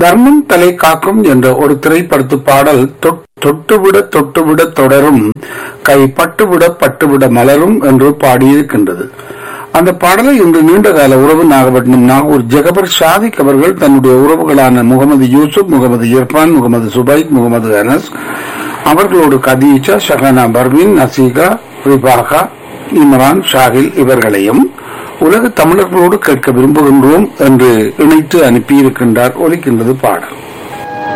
தர்மம் தலை காக்கும் என்ற ஒரு திரைப்படத்து பாடல் தொட்- தொட்டுவிட தொட்டுவிட தொடரும் கை பட்டுவிட பட்டுவிட மலரும் என்று பாடியிருக்கின்றது அந்த பாடலை இன்று நீண்ட கால உறவு நாகப்பட்டினம் நாகூர் ஜெகபர் ஷாதிக் அவர்கள் தன்னுடைய உறவுகளான முகமது யூசுப் முகமது இர்பான் முகமது சுபைத் முகமது அனஸ் அவர்களோடு கதீஜா ஷஹானா பர்வீன் நசீகா ரிபாகா இம்ரான் ஷாகில் இவர்களையும் உலக தமிழர்களோடு கேட்க விரும்புகின்றோம் என்று இணைத்து அனுப்பியிருக்கின்றார் ஒலிக்கின்றது பாடல்